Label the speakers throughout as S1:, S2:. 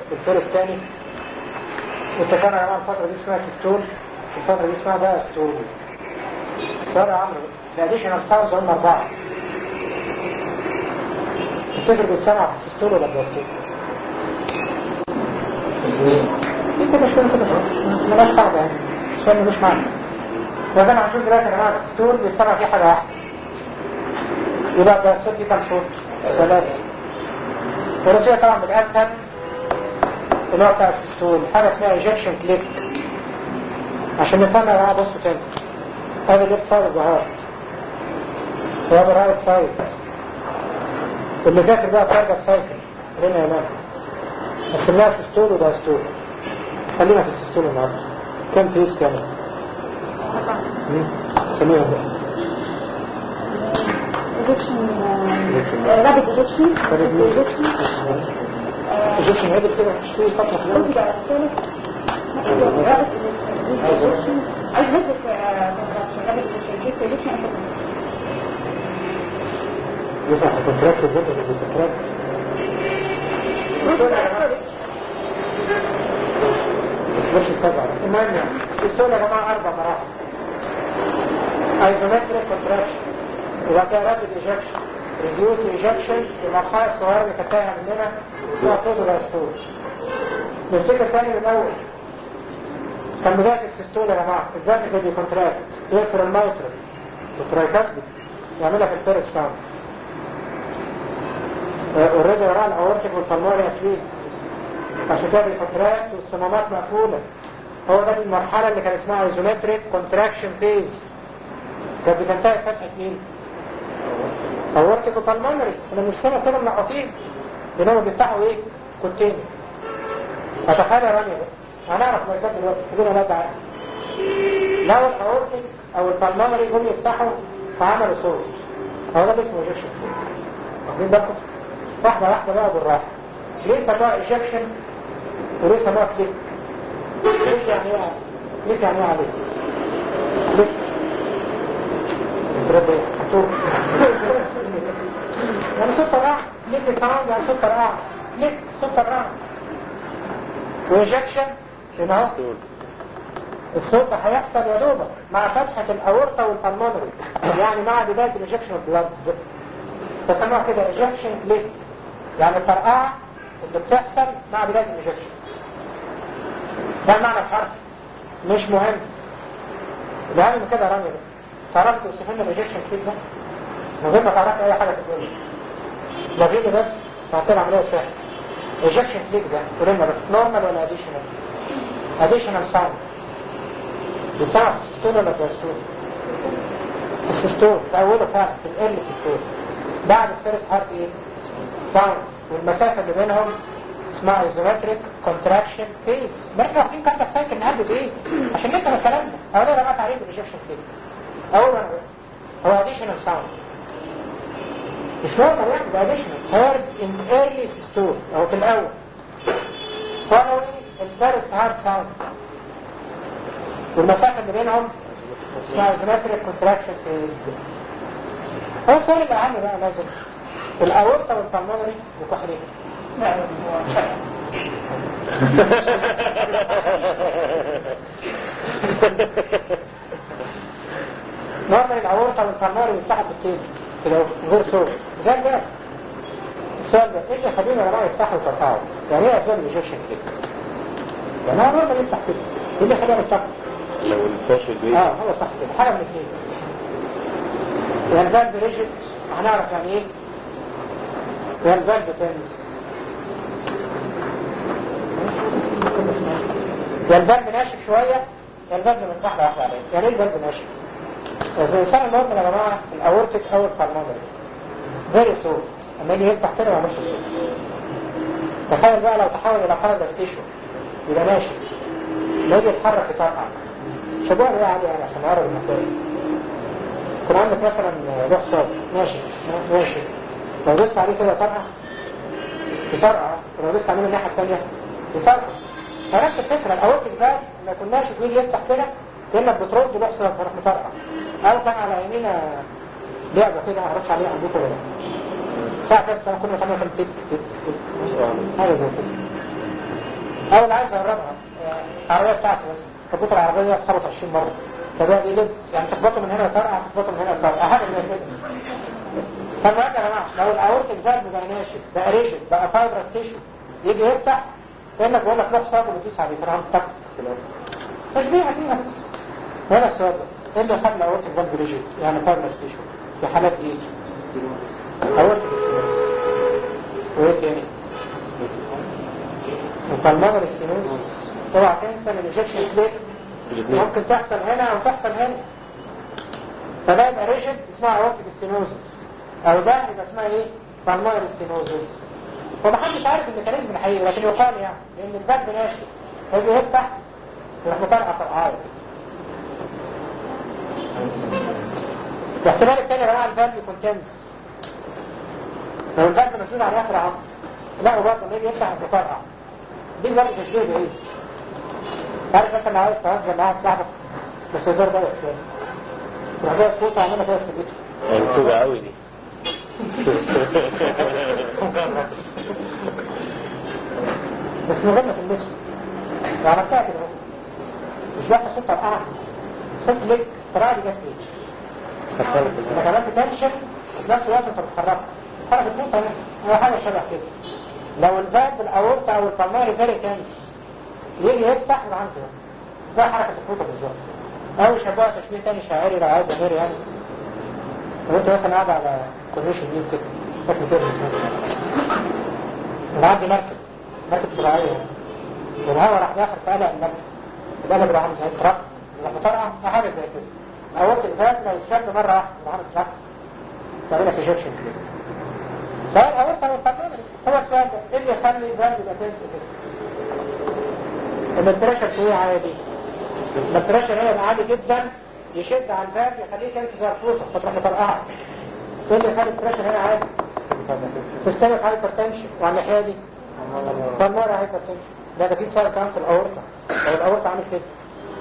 S1: بالفيرس تاني واتفقنا يا جماعه الفتره دي اسمها سيستول الفتره دي اسمها بقى ستول سؤال يا عمرو الاديشنال ساوند هم اربعه تفتكر بيتسمع في السيستول ولا الدوستول؟ كده شويه كده شويه بس ملاش قاعده يعني السؤال ملوش معنى وده انا هنشوف دلوقتي يا جماعه السيستول بيتسمع فيه حاجه واحده يبقى الدوستول فيه كام صوت؟ ثلاثه والرجوع طبعا بالاسهل اللي هو بتاع السيستول حاجه اسمها ايجكشن كليك عشان نفهم يا جماعه بصوا تاني هذا الليفت سايد الظهر وهذا الرايت سايد اللي ذاكر بقى كاردك سايكل هنا يا بس الناس ستول وده ستول خلينا في السستول النهارده كم فيس كامل سميها بقى
S2: ايجكشن رابط ايجكشن ايجكشن
S1: ايجكشن هذا كده شوية فترة في الأول
S2: بقى الثالث رابط ايجكشن عايز نزل رابط ايجكشن ايجكشن
S1: ينفع كونتراكت الزبط اللي كونتراكت بس مش استزعر المهم يعني السيستول يا جماعة أربع مراحل ايزومتريك كونتراكشن وبعد كده رابد ايجكشن ريديوس ايجكشن المرحلة الصغيرة اللي كانت تايهة مننا اسمها فوتو دايستول نفتكر تاني من الأول كان بداية السيستول يا جماعة الفاتيك اللي كونتراكت يقفل المايترال والترايكاسبي يعملها في الفيرس ساوند اوريدي وراء الاورتيك والفالموري اكليد عشان كده الكونتراكت والصمامات مقفولة هو ده المرحلة اللي كان اسمها ايزومتريك كونتراكشن فيز كانت بتنتهي فتحة مين؟ اورتيك وفالموري انا مش سامع كده منقطين لانهم بيفتحوا ايه؟ كوتين فتخيل يا رامي بقى هنعرف ما يسمى دلوقتي خلينا لا تعالى لو الاورتيك او الفالموري جم يفتحوا فعملوا صوت هو ده اسمه ايجكشن واخدين بالكم؟ واحدة واحدة بقى بالراحة ليه سموها ايجكشن وليه سموها كليك كليك يعني ايه كليك يعني ايه عليك كليك انت ايه هتوه يعني صوت رائع كليك ساوند يعني صوت رائع كليك صوت رائع وايجكشن هنا اهو الصوت هيحصل يا دوبك مع فتحة الاورطة والبلمونري يعني مع بداية الايجكشن اوف بلاد فسموها كده ايجكشن كليك يعني الفرقعة اللي بتحصل مع بداية الايجكشن ده المعنى الحرفي مش مهم الأهم من كده رامي ده تعرفي توصف لنا الايجكشن كليك ده من غير ما تعرفي اي حاجة في الدنيا لغيني بس تعطي العملية سهل ايجكشن كليك ده قولنا بس نورمال ولا اديشنال اديشنال ساوند بتسمع في السيستول ولا في السيستول السيستول في اوله فعلا في ال سيستول بعد الفيرس هارت ايه ساوند والمسافة اللي بينهم اسمها ايزومتريك كونتراكشن فيز ما احنا واخدين كارتك سايكل نهبط ايه عشان نفهم الكلام ده اولا بقى تعريف الايجكشن كليك اولا هو اديشنال ساوند مش نورمال يعني ده اديشنال هيرد ان ايرلي سيستول او في الاول following الفيرست هارت ساوند والمسافة اللي بينهم اسمها ايزومتريك كونتراكشن فيز هو السؤال الأهم بقى لازم الأورطة والبلمونري مكحرين لا هو نورمال الأورطة والبلمونري بيفتحوا بالتين كده غير صوت زي ده السؤال ده ايه اللي يخلينا يا جماعه يفتحوا ويطرقعوا؟ يعني ايه اسباب الايجكشن كده؟ يعني هو نورمال يفتح كده ايه اللي يخلينا نفتح؟
S3: لو الفاشل بيه
S1: اه هو صح كده حاجه من الاثنين يا الفالف ريجيد هنعرف يعني ايه يا الفالف تنس يا الفالف ناشف شويه يا الفالف من واحده واحده عليه يعني ايه الفالف ناشف؟ في الانسان النورمال يا جماعه الاورتيك او البلمونري فيري سو اما يجي يفتح كده ما يعملش صوت تخيل بقى لو تحول الى فايبر ستيشن يبقى ناشف لو يجي يتحرك يطرقع شباب ايه عادي يعني عشان نعرف المسائل يكون عندك مثلا لوح صوت ماشي ماشي لو دوست عليه كده طرقع يطرقع ولو دوست عليه من الناحيه الثانيه يطرقع فنفس الفكره الاورتيك ده ما كناش بيجي يفتح كده كانك بترد لوح صوت فراح مطرقع او كان على يمينا لعبه كده ما اعرفش عليها عندكم ولا لا ساعة كده كنا كنا بنعمل تك تك تك حاجه زي كده او اللي عايز اقربها آه، العربيه بتاعتي بس تخبط العربيه تخبط 20 مره فده بيقلب يعني تخبطه من هنا يطرقع تخبطه من هنا يطرقع حاجه زي كده فالمهم يا جماعه لو الاورتيك فالف بقى ناشف بقى ريجد بقى فايبرس تيشو يجي يفتح كانك بقول لك روح صاب وتدوس عليه تروح تك تشبيه فيها بس هنا السؤال ده ايه اللي يخلي الاورتيك فالف ريجد يعني فايبرس تيشو في حالات ايه؟ اورتيك ستينوز وايه تاني؟ وبالمونر ستينوز اوعى تنسى ان الانجكشن بليت
S3: الاثنين
S1: ممكن تحصل هنا او تحصل هنا فده يبقى ريجد اسمها اورتيك ستينوزس او ده يبقى اسمها ايه؟ بالمونر ستينوزس ومحدش عارف الميكانيزم الحقيقي لكن يقال يعني ان الباب ناشف فيجي يفتح يروح مطرقع فرقعات الاحتمال الثاني يا جماعه الباب يكون تنس لو الباب مسؤول عن اخر عمر لا وبرضه لما يجي يفتح يتفرقع دي برضه تشبيه بايه؟ عارف مثلا لو عايز تهزر مع واحد صاحبك بس هزار ده وقت تروح جاي تفوت عاملها كده في البيت
S3: يعني بتوجع قوي دي
S1: بس من غير ما تلمسه لو عملتها كده بس مش واحد صوت فرقعة صوت ليك الطريقة دي جت ايه؟ لما كمان تنشن في نفس الوقت انت بتحركها حركة موتة هو حاجة شبه كده لو الباب الاورطة او البلماري فيري تنس يجي يفتح يبقى عنده كده زي حركة الفوطة بالظبط او يشبهها تشبيه تاني شاعري لو عايز غير يعني لو انت مثلا قاعد على كورنيش النيل كده شكل ترمس مثلا وعندي مركب مركب زراعية والهواء راح داخل في قلق المركب القلب راح عامل زي التراب راح مطرقع أو حاجة زي كده أول الفات لو اتشد مرة واحدة راح عامل تراب تعمل لك ايجكشن كده سواء الأورطة أو القلب هو السؤال ده ايه اللي يخلي الفالف يبقى تنس كده؟ ان البريشر فيه عادي لما البريشر هنا عالي جدا يشد على الفالف يخليه تنس زي الفوطة فتروح مطرقعها ايه اللي يخلي البريشر هنا عالي؟ سيستمك هايبرتنشن وعلى الناحية دي بالمرة هايبرتنشن ده ده في سؤال كمان في الأورطة لو الأورطة عامل كده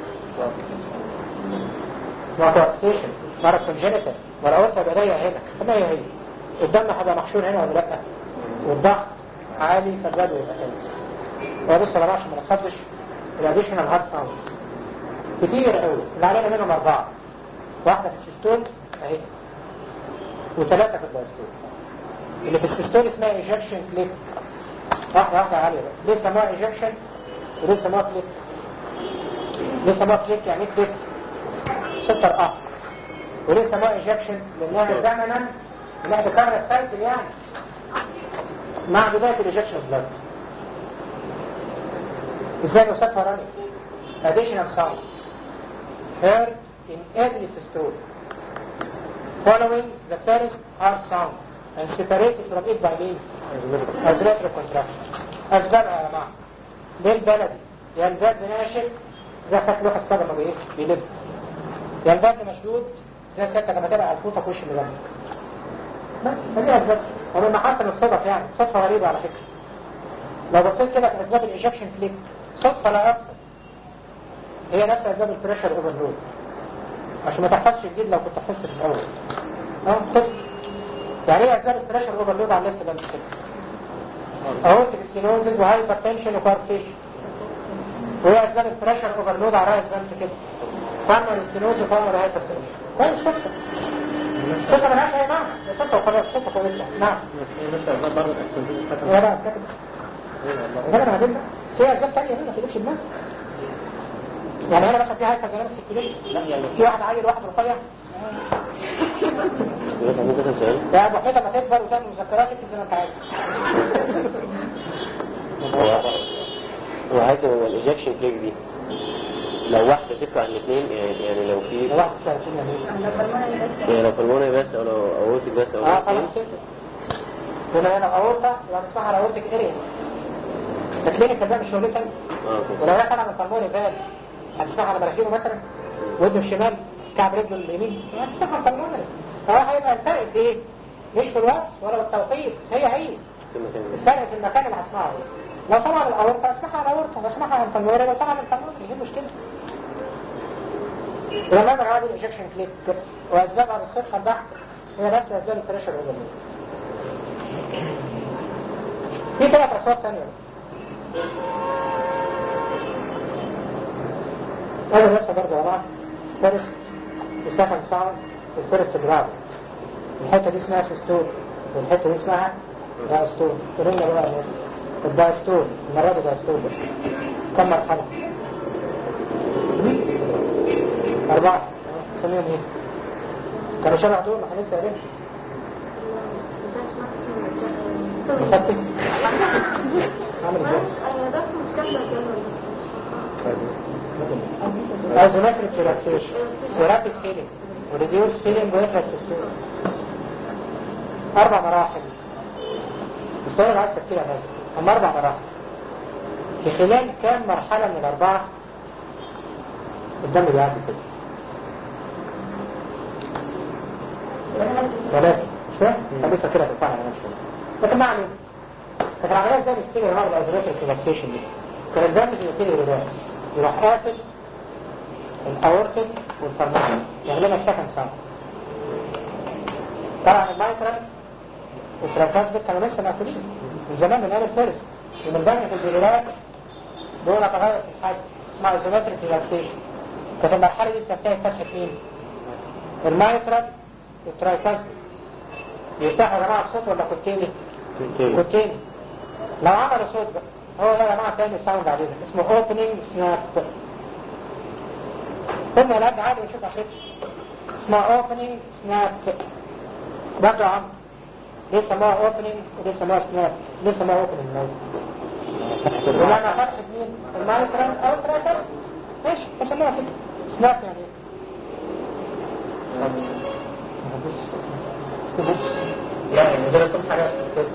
S1: اسمها كوارتيشن مرة كونجينيتال والأورطة يبقى ضيق هنا كما هي هي الدم هيبقى محشور هنا ولا لأ والضغط عالي فالجدول يبقى كويس وبص يا جماعة عشان ما نخبش الاديشنال هارت ساوندز كتير قوي اللي علينا منهم أربعة واحدة في السيستول أهي وثلاثة في الدايستول اللي في السيستول اسمها ايجكشن كليك واحدة واحدة عالية بقى ليه سموها ايجكشن وليه سموها كليك ليه سموها كليك يعني ايه كليك سكر اه وليه سموها ايجكشن لانها زمنا انها تكرر سايكل يعني مع بداية الايجكشن بلاد ازاي نوصفها راني additional sound heard in every systole following the first heart sound and separated from it by me as retrocontraction أسبابها يا جماعة ليه البلدي يا البلد ناشف زي خط لوح الصدمة بإيه؟ بيلف يا البلد مشدود زي ستة لما تبقى على الفوطة في وش اللي جنبك بس فدي أسباب ومن حسن الصدف يعني صدفة غريبة على فكرة لو بصيت كده في أسباب الإيجكشن كليك صدفة لا أكثر هي نفس أسباب البريشر أوفرلود عشان ما تحفظش الجديد لو كنت تحفظت في الأول اه طفل يعني ايه اسباب البريشر اوفرلود على الليفت بانش كده اورتيك ستينوزز وهايبرتنشن وكارتيشن وهي اسباب البريشر اوفرلود على الرايت بانش كده فامر ستينوز وفامر هايبرتنشن ده مش صدفه صدفه ملهاش اي معنى هي صدفه وخلاص صدفه كويسه نعم يا بقى ساكت ده انا هجيب في اسباب ثانيه هنا ما تجيبش دماغك يعني هنا مثلا في هايبر جناب سيركيوليشن في واحد عيل واحد رفيع
S3: ممكن اسال سؤال
S1: يا ابو حيطه ما تكبر وتعمل مذكرات اكتب زي ما انت عايز
S3: هو هو عايز هو الايجكشن كليك دي لو واحدة تفرق عن الاثنين يعني, يعني لو في
S1: واحد ثلاثين يعني
S3: يعني لو بالمونري بس او لو اورتيك بس او
S1: اه
S3: الاثنين
S1: خلاص تفرق هنا هنا اورطه يبقى اسمها الاورتيك اريا الكلينيك ده مش شغلتها
S3: اه اوكي
S1: ولو هي طبعا البلموني فال هتسمعها على مناخيره مثلا ودنه الشمال كعب رجله اليمين هتسمعها البلموني فهو هيبقى الفرق في ايه؟ مش في الوصف ولا بالتوقيت هي هي
S3: في المكان ده
S1: الفرق في المكان اللي هسمعه لو طبعا الاورطه اسمعها على الاورطه بسمعها على البلموني لو طبعا البلموني ايه المشكله؟ ولما انا عادي الايجكشن كليك واسبابها بالصدفه البحته هي نفس اسباب البريشر اوفرلود في ثلاث اصوات ثانيه هذا لسه برضه وراه فيرست وسكند ساوند والفيرست جراب الحته دي اسمها سيستول والحته دي اسمها دايستول قولنا بقى الدايستول المره دي دايستول كم مرحله؟ أربعة سميهم إيه؟ كانوا شبه دول ما احنا لسه قايلين مسكت عامل ازاي؟ ايزومتريك ريلاكسيشن ورابيد فيلينج وريديوس فيلينج ويتراكسيشن اربع مراحل السؤال اللي عايز تفكير هذا هم اربع مراحل في خلال كام مرحلة من الاربعة الدم بيعدي كده ثلاثة مش فاهم؟ خليك فاكرها تنفعنا على نفسه لكن ما علينا لكن العملية ازاي بتفتكر النهارده الايزومتريك ريلاكسيشن دي كان الدم بيبتدي ريلاكس يروح قافل الاورتيك والفرماتيك يعمل لنا السكند ساوند طبعا المايترال والترانكاسبيك كانوا لسه مقفولين من زمان من ايام الفيرست ومن الدم في الريلاكس دول تغير في الحاجة اسمها ايزومتريك ريلاكسيشن كانت المرحلة دي بتنتهي فتحة مين؟ المايترال والترايكاسبيك يفتحوا يا جماعة بصوت ولا كوتيني؟ كوتيني لو عملوا صوت بقى هو ده يا جماعة تاني ساوند علينا اسمه اوبننج سناب قلنا الأب عادي ونشوف أخيتش اسمها اوبننج سناب برضه يا عم ليه سموها اوبننج وليه سموها سناب ليه سموها اوبننج لو ولما فتحت مين المايكرون او التراكس ماشي بسموها كده سناب يعني
S4: لا يعني دول كل حاجة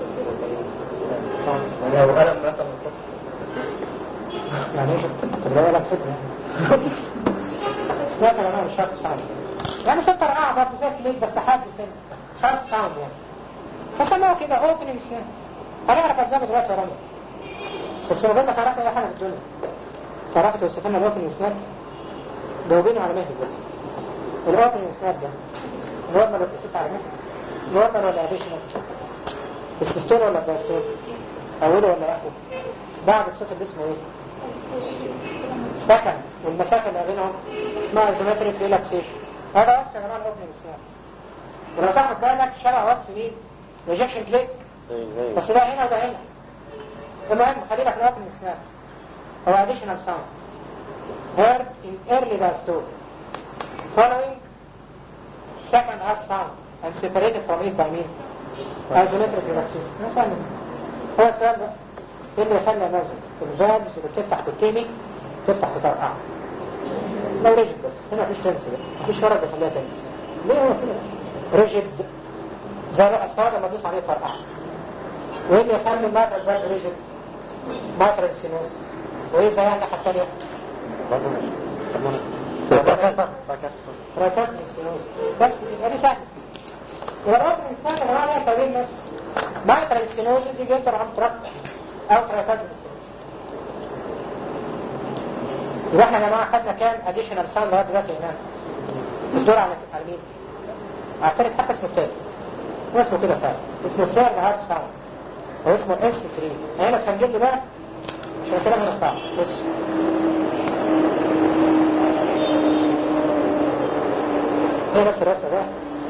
S4: يعني لو قلم مثلا
S1: يعني ايش طب لو لك فكرة سناب انا مش شرط ساوند يعني صوت رقعة برضه زي كليك بس حاد سن شرط ساوند يعني فسموها كده اوبننج سناب هنعرف ازاي دلوقتي يا رامي بس لو قلنا تعرف اي حاجة في الدنيا تعرف توصف لنا الاوبننج سناب جاوبيني على مهلك بس الاوبننج سناب ده نورمال ولا ست على مهلك نورمال ولا اديشنال السيستول ولا الدايستول اوله ولا اخره بعد الصوت اللي اسمه ايه سكن والمسافة اللي بينهم اسمها ايزومتريك ريلاكسيشن هذا وصف يا جماعة الاوبننج سناب ولو تاخد بالك شبه وصف مين ريجكشن كليك بس ده هنا وده هنا المهم خلينا في الاوبننج سناب هو additional sound heard in early diastole following second half sound and separated from it by mean isometric relaxation مثلا هو السؤال ده ايه اللي يخلي نازل الفالفز اللي بتفتح بالكيمي تفتح بطرقع لو ريجد بس هنا مفيش تنس بقى مفيش ورق بيخليها تنس ليه هو كده ريجد زي بقى الصواد لما تدوس عليه طرقع وايه اللي يخلي الماتر الفالف ريجد ماتر السينوس وايه زيها الناحية التانية ركبت السينوس بس يبقى دي سهلة يبقى الأوبن السهلة يا جماعة ليها سبيل بس ماتر السينوس دي جدا عم تركب أو تركبت السينوس يبقى احنا يا جماعة خدنا كام اديشنال ساوند لغاية دلوقتي هناك الدور على على مين؟ اعترض حتى اسمه التالت هو اسمه كده فعلا اسمه ثيرد هارد ساوند هو اسمه اس 3 هنا كان جد بقى عشان كده من الصعب بص هي نفس الرسمة بقى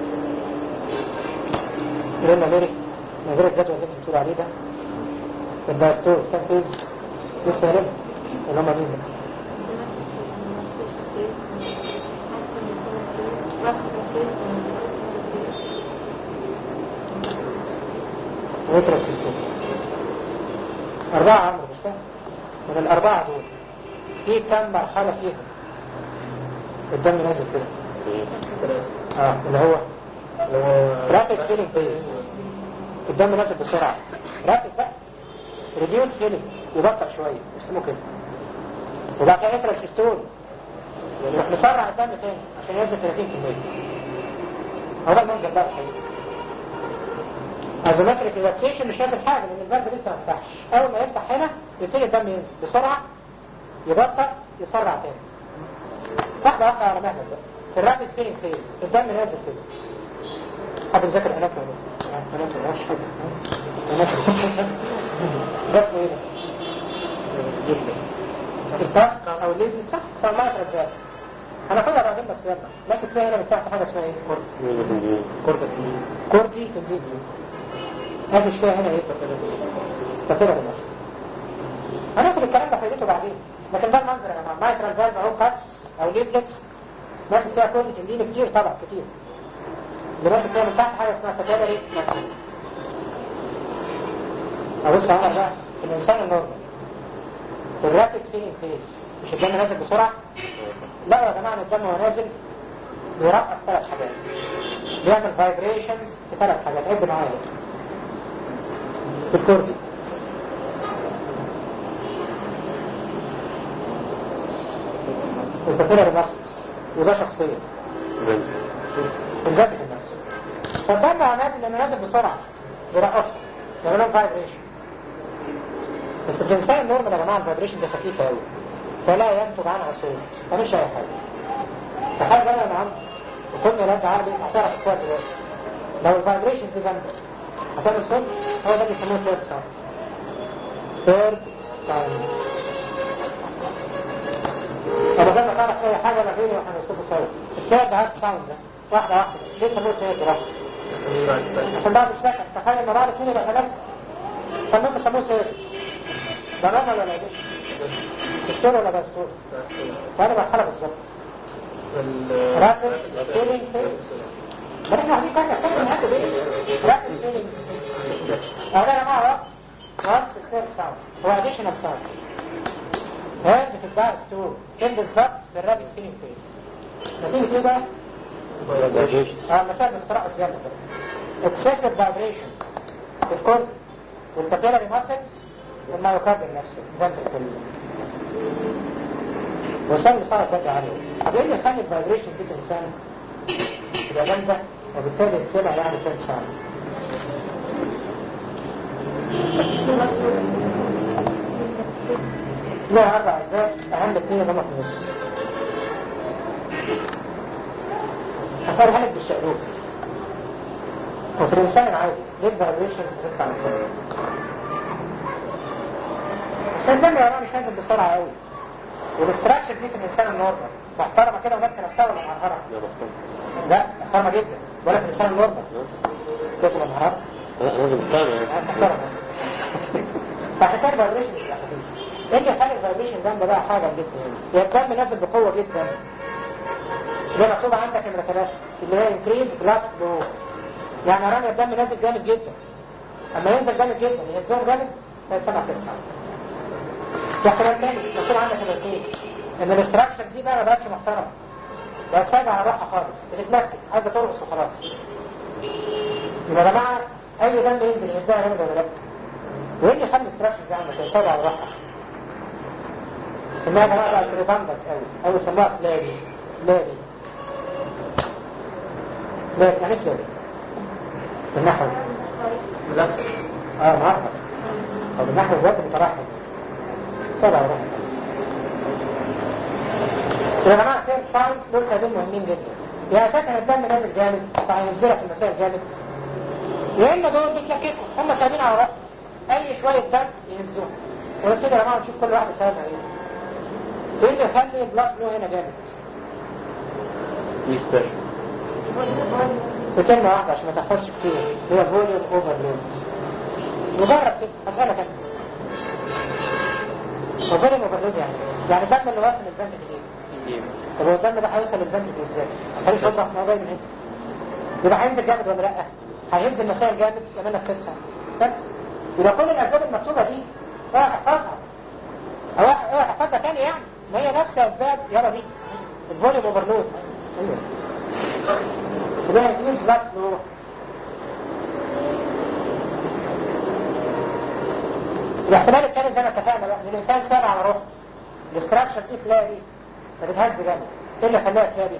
S1: قلنا ميري من غير الجدول اللي انت بتقول عليه ده الدايستور كان فيز لسه هرب اللي هم مين بقى ويترك سيستم أربعة عمرو مش فاهم من الأربعة دول في كم مرحلة فيهم الدم نازل كده اه اللي هو رابid feeling phase الدم نازل بسرعة رابد بقى ريديوس feeling يبطأ شوية يسموه كده وبعد كده يسرع سيستول يروح مسرع الدم تاني عشان ينزل 30% هو ده المنظر بقى الحقيقي ازومتريك ريلاكسيشن مش لازم حاجة لان الفالف لسه ما فتحش اول ما يفتح هنا يبتدي الدم ينزل بسرعة يبطأ يسرع تاني واحدة واحدة على مهلك بقى في الرابد فيلينج فيز الدم نازل كده حد مذاكر اناتومي اناتومي مش حاجة اناتومي ده اسمه ايه ده؟ التاسك او الليفل صح صار ما يترجع هناخدها بعدين بس يلا ماسك فيها هنا بتاعت حاجه اسمها ايه كورد كورد كوردي في الفيديو هذا فيها هنا ايه فكده بالنص هناخد الكلام ده فايدته بعدين لكن ده المنظر يا جماعه مايترال فالف اهو كاس او ليفلتس ماسك فيها كورد تندين كتير طبعا كتير اللي ماسك فيها من تحت حاجه اسمها كاتالري مثلا ابص على بقى الانسان النورمال الرابid فيلينج فيز مش الدم نازل بسرعة لا يا جماعة الدم وهو نازل بيرقص ثلاث حاجات بيعمل فايبريشنز في ثلاث حاجات عد معايا في الكوردي الكابيلاري ماسلز وده شخصيا الجسد نفسه فالدم وهو نازل لانه نازل بسرعة بيرقصه يعمل لهم فايبريشن بس في الانسان النورمال يا جماعه الفايبريشن ده خفيفه قوي فلا ينتج عنها صوت مفيش اي حاجه تخيل انا يا عم وكنا لك عقلي هتعرف السبب دلوقتي لو الفايبريشن دي جامده هتعمل صوت هو ده بيسموه ثيرد ساوند ثيرد ساوند طب لما تعرف اي حاجه انا غيري واحنا بنوصفه سوا الثيرد هارد ساوند ده واحده واحده ليه سموه ثيرد واحده عشان بعد السكن تخيل ان بعد اثنين يبقى ثلاثه فالنوم بيسموه ثيرد ده نوم ولا لا ديش دستور ولا دستور فانا مرحله بالظبط رابط فيلينج فيس ما احنا عايزين كده كده ناخد ايه رابط فيلينج اهو يا جماعه وقت الثيرد ساوند هو اديشنال ساوند هاد في الدار ستور فين بالظبط في الرابط فيلينج فيس نتيجه ايه بقى؟ اه مسائل بتترقص جامد اكسسيف فايبريشن في الكورد والكابيلاري ماسلز والمايوكارديوم نفسه فنتركل وصل صار كده عليه طب ايه اللي يخلي الفايبريشن دي في الانسان تبقى جامده وبالتالي تسمع يعني فين ساوند لا اربع اسباب اهم اثنين اللي هم في النص هصرح لك بالشقلوب وفي الانسان العادي ليه الفايبريشن بتطلع من الكل عشان الدم يا مش نازل بسرعه قوي والاستراكشر دي في الانسان النورمال محترمه كده وماسكه نفسها ولا مهرهره؟ لا محترمه جدا ولا في الانسان النورمال كده تبقى مهرهره؟
S3: لازم تتابع
S1: محترمه فعشان كده الفايبريشن مش خفيف ايه اللي يخلي الفايبريشن جامده بقى حاجه جدا هي الدم نازل بقوه جدا اللي هي مكتوبه عندك نمره ثلاثه اللي هي انكريز بلاد فلو يعني رامي الدم نازل جامد جدا اما ينزل جامد جدا يهزهم جامد فيتسمع سيرسان في احتمال تاني مكتوب عندك الاثنين ان الاستراكشرز دي بقى ما بقتش محترمه بقت سايبه على روحها خالص بتتلكك عايزه ترقص وخلاص يبقى يا جماعه اي دم ينزل يهزها جامد ولا لا؟ وايه اللي يخلي الاستراكشرز دي عندك سايبه على روحها؟ انها يا جماعه بقت ريدندنت قوي او يسموها فلابي فلابي فلابي يعني فلابي بالنحو
S4: لا
S1: اه معقد طب النحو الوقت مترحم سبعة ورحمة يا جماعة سير ساوند دول سببين مهمين جدا يا اساسا الدم نازل جامد فهينزلك المسائل جامد يا اما دول بيتلككوا هم سايبين على رأس اي شوية دم يهزوهم وكده يا جماعة نشوف كل واحد سببها ايه ايه اللي يخلي البلاد فلو هنا جامد
S3: يستر
S1: بكلمة واحدة عشان ما تحفظش كتير هي فوليوم اوفرلود مجرد كده مسألة كده هو فوليوم اوفرلود يعني يعني الدم اللي واصل للبنت ايه؟ طب هو الدم ده هيوصل للبنت ازاي؟ عن طريق شرطة ما هو جاي من هنا يبقى هينزل جامد ولا لا؟ هينزل مسائل جامد يعمل لك سيرسا بس يبقى كل الاسباب المكتوبة دي اوعى تحفظها او اوعى تحفظها تاني يعني ما هي نفس اسباب يلا دي الفوليوم اوفرلود ايوه ده هيكون بلاك فلو الاحتمال الثاني زي ما اتفقنا بقى ان الانسان سابع على روحه الاستراكشر دي تلاقي بتتهز جامد ايه اللي خلاها تلاقي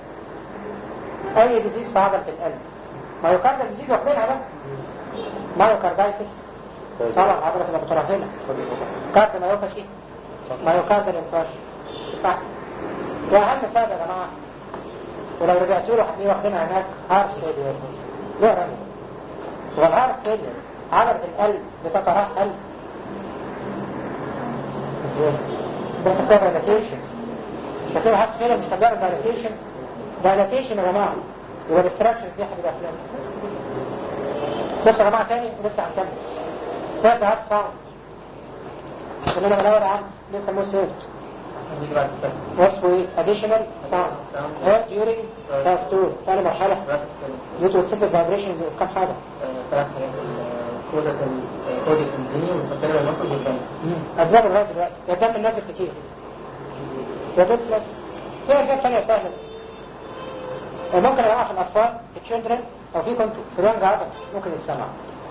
S1: اي ديزيز في عضله القلب مايوكاردال ديزيز واخدينها بقى مايوكاردايتس طبعا عضله تبقى مترهله كارد مايوباثي مايوكاردال انفارشن صح واهم سبب يا جماعه ولو رجعت له هتلاقيه واخدينها هناك هارت فيلير ليه رمي هو الهارت فيلير عضلة القلب بتترهل ازاي؟ بس كده دايلاتيشن مش هتلاقي حد فينا مش هتجرب دايلاتيشن دايلاتيشن يا جماعة يبقى الاستراكشن دي هتبقى افلام بس بصوا يا جماعة تاني ولسه هنكمل ساعة هات صعب اللي انا بدور عنه لسه مو سيرت
S4: دي بعد السنة
S1: وصفه ايه؟ additional sound ها during fast tour ثاني مرحلة due to excessive vibrations كم حاجة
S4: ثلاث حاجات كودة كودة الدنيا والفكرة المصر والدم
S1: أسباب لغاية دلوقتي يا دم الناس كتير يا دوب لك في أسباب تانية سهلة ممكن يا جماعة في الأطفال في children أو في كنت في يونج عدم ممكن يتسمع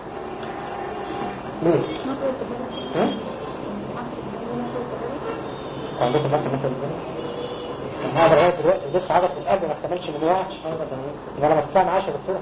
S1: ليه؟ هم؟ عندكم مثلا مثل الدنيا هذا لغاية دلوقتي لسه عدد القلب ما اكتملش مليار يبقى أنا بستعمل عشرة دكتور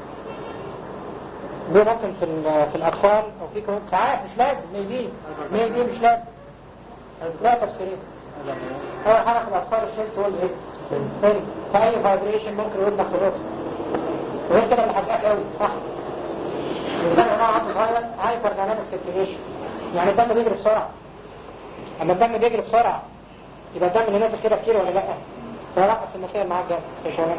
S1: ليه ممكن في ال- في الأطفال أو في كمان ساعات مش لازم ميدين ميدين مش لازم لا تفسيرين أول حاجة في الأطفال الشيست هو الإيه؟ سن فأي فايبريشن ممكن يودنا في الرأس وغير كده اللي حسقك قوي صح الإنسان هنا عنده صغير هايبر دايناميك سيركيليشن يعني الدم بيجري بسرعة أما الدم بيجري بسرعة يبقى الدم اللي نازل كده كتير ولا لأ؟ فيرقص المسائل معاك جامد في شغلنا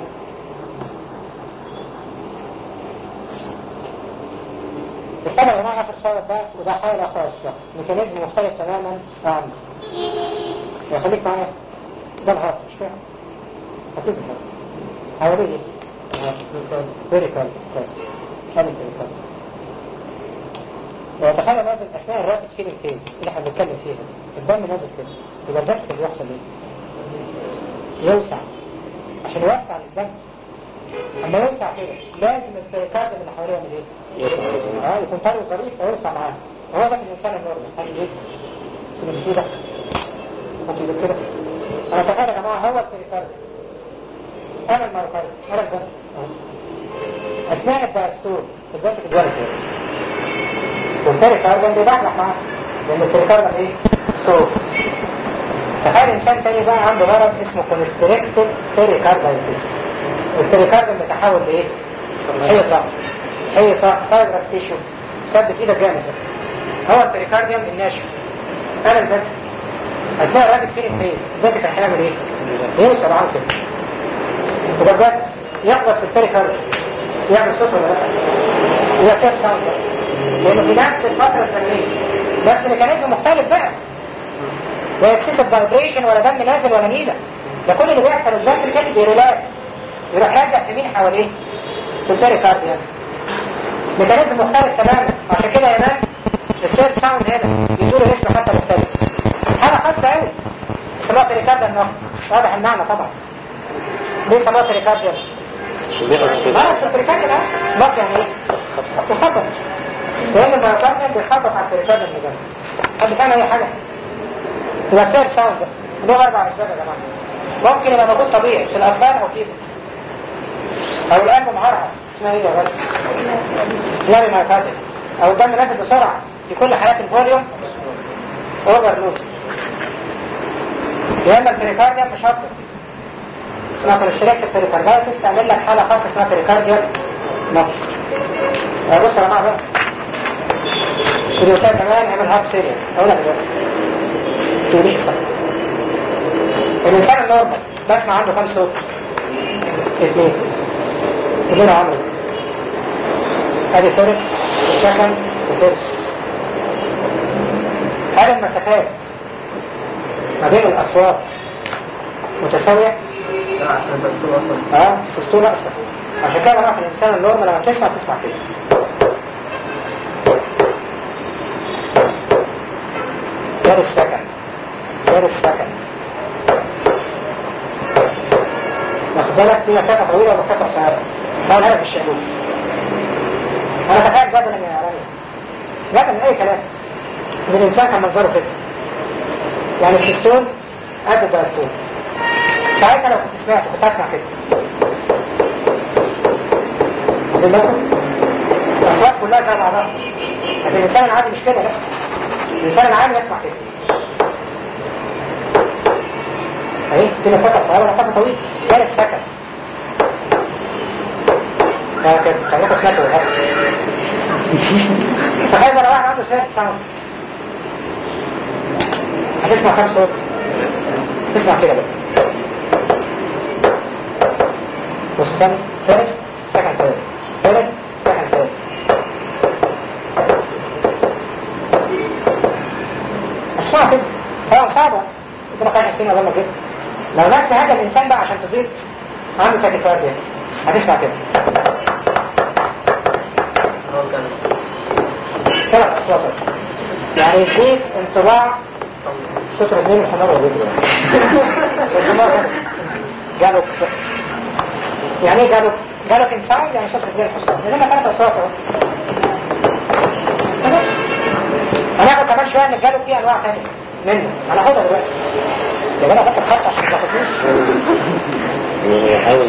S1: الحالة يا جماعة آخر سبب بقى وده حالة خاصة ميكانيزم مختلف تماما عنه خليك معايا ده الهارت مش فاهم هتيجي الهارت حواليه ايه؟ فيريكال كويس شامل فيريكال وتخيل نازل أثناء الرابط فيلينج فيز اللي احنا بنتكلم فيها الدم نازل كده يبقى الدم اللي بيحصل ايه؟ يوسع عشان يوسع الدم اما يوسع كده لازم البريكارديوم اللي حواليه يعمل ايه؟ اه يكون طري وظريف ويوسع معاه هو ده الانسان النورمال هل ايه؟ سيبه كده حط ايدك كده انا تخيل يا جماعه هو البريكارديوم انا المايوكارديوم انا الجنب اثناء الدايستول الجنب الجنب والبريكارديوم بيبحلح معاه لان البريكارديوم ايه؟ صوت تخيل انسان تاني بقى عنده مرض اسمه كونستريكتيف بيريكاردايتس البريكارديوم بيتحول لايه؟ حيطه حيطه فايبرس تيشو ثبت ايدك جامد ده. هو البريكارديوم الناشف انا البدء اثناء الراجل فين الفيس البدء كان هيعمل ايه؟ يوصل عنه كده وده بجد يخبط في البريكارديوم يعمل صوت ولا لا؟ يبقى سير ساوند لانه في نفس الفتره الزمنيه بس ميكانيزم مختلف بقى لا اكسسيف فايبريشن ولا دم نازل ولا نيله ده كل اللي بيحصل الدم كده بيريلاكس يروح لازق في مين حواليه في البريكارديوم ميكانيزم مختلف تماما عشان كده يا مان السير ساوند هنا بيدور اسم حتى مختلف حاجه خاصه قوي سموها بريكارديوم نقط واضح المعنى طبعا ليه سموها بريكارديوم؟ ما في البريكارديوم اه نقط يعني ايه؟ مخطط لان الميوكارديوم بيخطط على البريكارديوم اللي جنبه حد فاهم اي حاجه؟ يبقى سير ساوند له اربع اسباب يا جماعه ممكن يبقى موجود طبيعي في الاطفال او فيه او القلب معرض اسمها ايه يا راجل؟ لاري مايوكارديوم او الدم نازل بسرعه في كل حالات الفوليوم اوفر لود يا اما البريكارديوم مش هطل اسمها كونستريكتيف بريكاردايتس تعمل لك حاله خاصه اسمها بريكارديوم نقص بص يا جماعه بقى اليوتات كمان عمل هارت فيلير اقول لك دلوقتي تقوليش صح الانسان النورمال بسمع عنده كام صوت اثنين اثنين عمري ادي فيرس وسكند وفيرس هل المسافات ما بين الاصوات متساويه
S4: لا عشان الدكتور اصلا
S1: اه السستون اقصر عشان كده بقى في الانسان النورمال لما تسمع تسمع كده غير السكن غير السكن واخد بالك في مسافة طويلة ومسافة قصيرة هقولها لك الشهدون انا تخيل جدلا يا رامي جدلا من اي كلام ان الانسان كان منظره كده يعني السستون قد الدايستون ساعتها لو كنت سمعت كنت اسمع كده دلوقتي الاصوات كلها زي بعضها لكن الانسان العادي مش كده لا الانسان العادي يسمع كده اهي في مسافه صغيره مسافه طويله ده السكن هكذا خليك سمعت ولا تخيل لو واحد عنده سيرت ساوند هتسمع كام صوت اسمع كده بقى بص تاني فيرست سكند ثيرد فيرست سكند ثيرد اسمع كده طبعا صعبة انت ما كانش عشرين ولا كده لو نفس هذا الانسان بقى عشان تزيد عنده تاكيكارديا هتسمع كده
S4: هو كان
S1: ثلاث اصوات يعني يديك انطباع صوت رجلين الحمار والرجل الحمار جالك يعني ايه جالك جالك انسان يعني صوت رجلين الحصان انما ثلاث اصوات اهو هناخد كمان شويه ان الجالك فيه انواع ثانيه منه هناخدها دلوقتي يا جدع حط الخط عشان ما تاخدنيش
S3: يحاول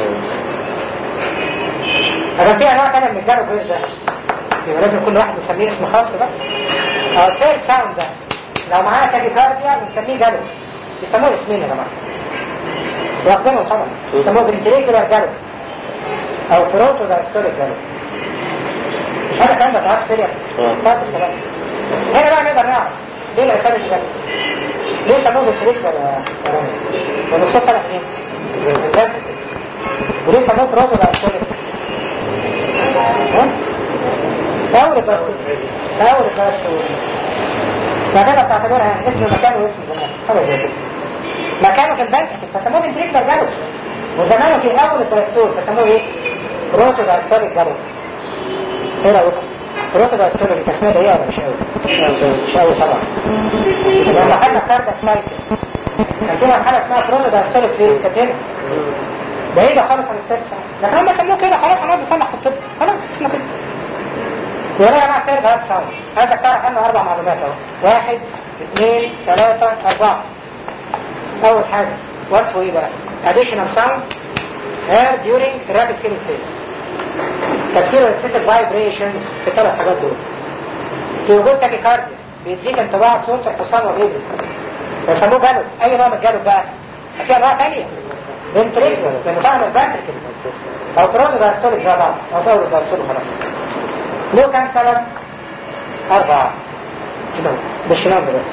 S1: اذا في انواع ثانيه من الجالك غير ده يبقى لازم كل واحد يسميه اسم خاص بقى اه سير ساوند ده لو معاه تاكيكارديا بنسميه جالو يسموه اسمين يا جماعه واخدينهم طبعا يسموه فنتريكولار جالو او بروتو دايستوليك جالو مش هذا كلام ده تعرف سيريا
S3: آه.
S1: بعد السلام هنا بقى نقدر نعرف ليه الاسامي دي جالو ليه سموه فنتريكولار يا يا رامي؟ لان الصوت طلع فين؟ من الجلد. وليه سموه بروتو دايستوليك؟ ها؟ أول الدستور أول الدستور فكده بتعتبرها يعني اسم مكان واسم زمان حاجة زي كده مكانه في البنك فسموه فنتريكلر جالو وزمانه في أول الدستور فسموه إيه؟ بروتو دايستوليك جالو إيه رأيكم؟ بروتو دايستوليك التسمية ده إيه ولا مش قوي؟ مش قوي طبعا لما خدنا كاردك سايكل كان في مرحلة اسمها بروتو دايستوليك فيز كانت هنا بعيدة خالص عن السادس لكن هم سموه كده خلاص هنقعد نصلح في الطب خلاص اسمه كده وهنا يا جماعة سير جهاز ساوند عايزك تعرف عنه أربع معلومات أهو واحد اثنين ثلاثة أربعة أول حاجة وصفه إيه بقى؟ additional sound air during rapid killing phase تفسير excessive vibrations في ثلاث حاجات دول في وجود تاكيكارديا بيديك انطباع صوت الحصان والرجل بيسموه جالوب أي نوع من الجالوب بقى؟ في أنواع ثانية فنتريكولر لأنه طعم الفنتريكل أو برونو دايستوليك زي بعض أو دوري دايستوليك خلاص له كام سبب؟ أربعة كده بالشمال دلوقتي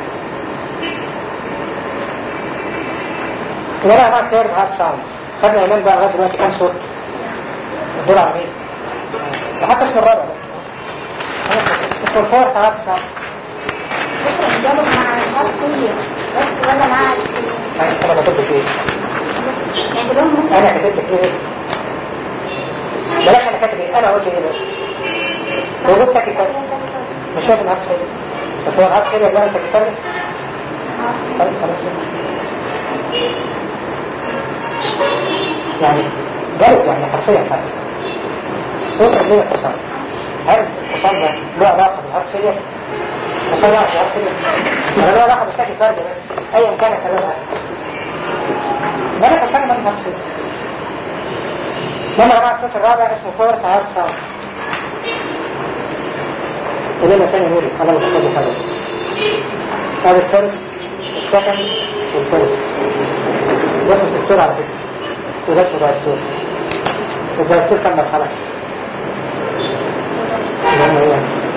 S1: ولا ما سير هارد ساوند خدنا ايمان بقى لغايه دلوقتي كام صوت؟ الدور على مين؟ وحتى اسم الرابع ده اسم الفورث هارد ساوند
S2: جالب مع الهارت بس ولا مع
S1: انا كتبت لك ايه؟
S2: يعني كلهم ممكن
S1: انا كتبت لك ايه؟ بلاش انا كاتب ايه؟ انا قلت ايه بس؟ وجود تاكيكارد مش لازم هارد فيلر بس هو الهارد فيلر بقى تاكيكارد خلاص خلاص يعني جلد يعني حرفيا حاجة صوت رجلية الحصان هل الحصان ده له علاقة بالهارت فيلر؟ الحصان له علاقة بالهارت فيلر؟ ولا له علاقة بالتاكي كارد بس أيا كان سببها ده أنا الحصان من الهارت فيلر ده يا جماعة الصوت الرابع اسمه فورث هارت ساوند قلنا تاني نقول أنا متخذ حاجة هذا الفيرست السكند والفيرست ده اسمه الدستور على فكرة وده اسمه دستور الدستور كم مرحلة؟ اللي هم ايه؟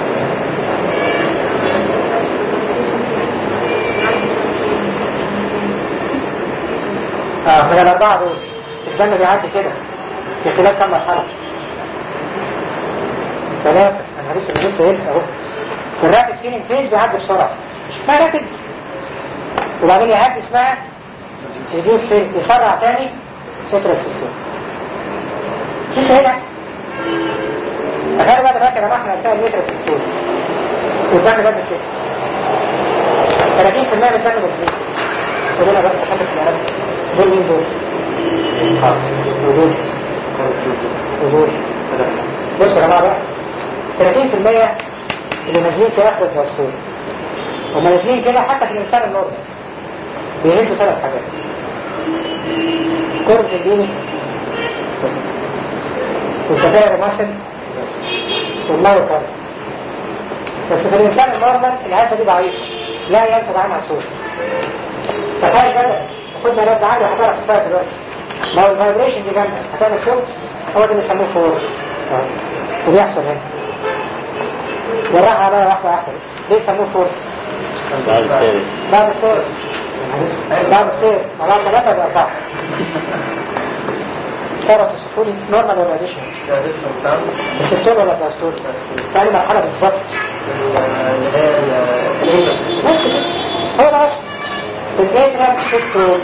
S1: اه من الأربعة دول الدم بيعدي كده في خلال كم مرحلة؟ ثلاثة أنا لسه أنا لسه قلت أهو في الرابد فيلينج فيز بيعدي بسرعة مش اسمها رابد وبعدين يعدي اسمها يدوس فين يسرع تاني سترة سيستم في سهلة تخيل بقى دلوقتي يا جماعة احنا أثناء المتر سيستم والدم لازم كده 30% من الدم مسلم ودول بقى تشبك في العالم دول مين دول؟ خلاص ودول ودول بصوا يا جماعة بقى 30% اللي نازلين في آخر الدستور هم نازلين كده حتى في الإنسان النورمال بيهزوا ثلاث حاجات كرة الديني والكبائر ماسل والله كرة بس في الإنسان النورمال الهزة دي ضعيفة لا ينتج عنها صوت تخيل بقى خدنا رد عالي وحضرها في الساعة دلوقتي لو الفايبريشن دي جامدة هتعمل صوت هو ده اللي بيسموه فورس وبيحصل هنا بالراحة عليا واحدة واحدة ليه يسموه فورس؟
S3: بعد الثالث
S1: بعد الفورس بعد السير مرات ثلاثة ولا أربعة تعرف تصفولي نورمال ولا اديشن السيستول ولا الداستول تاني مرحلة بالظبط بس كده هو ده اصلا الاتريال سيستول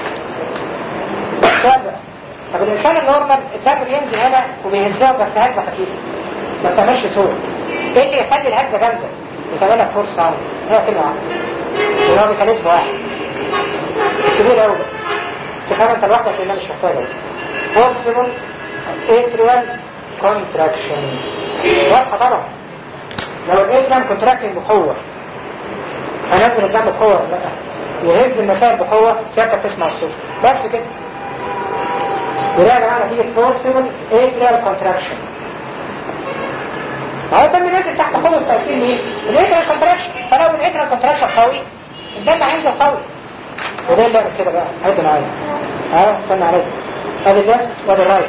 S1: السؤال بقى طب الانسان النورمال الدم بينزل هنا وبيهزهم بس هزه خفيفه ما بتعملش صوت ايه اللي يخلي الهزه جامده وتعملها فور ساوند هي كلمه واحده اللي هو ميكانيزم واحد كبير قوي تفهم انت لوحدك لان مش محتاجه فورسبل اتريال كونتراكشن واضحه طبعا لو الاتريال كونتراكتنج بقوه هنزل الدم بقوه ولا لا يهز المسائل بقوه سيادتك تسمع الصوت بس كده وده يا جماعه نتيجه فورسبل اتريال كونتراكشن هو الدم نازل تحت قوه تاثير مين؟ الاتريال كونتراكشن فلو الاتريال كونتراكشن قوي الدم هينزل قوي وده اللي بيعمل كده بقى عد معايا ها استنى عليك ادي الليفت وادي الرايت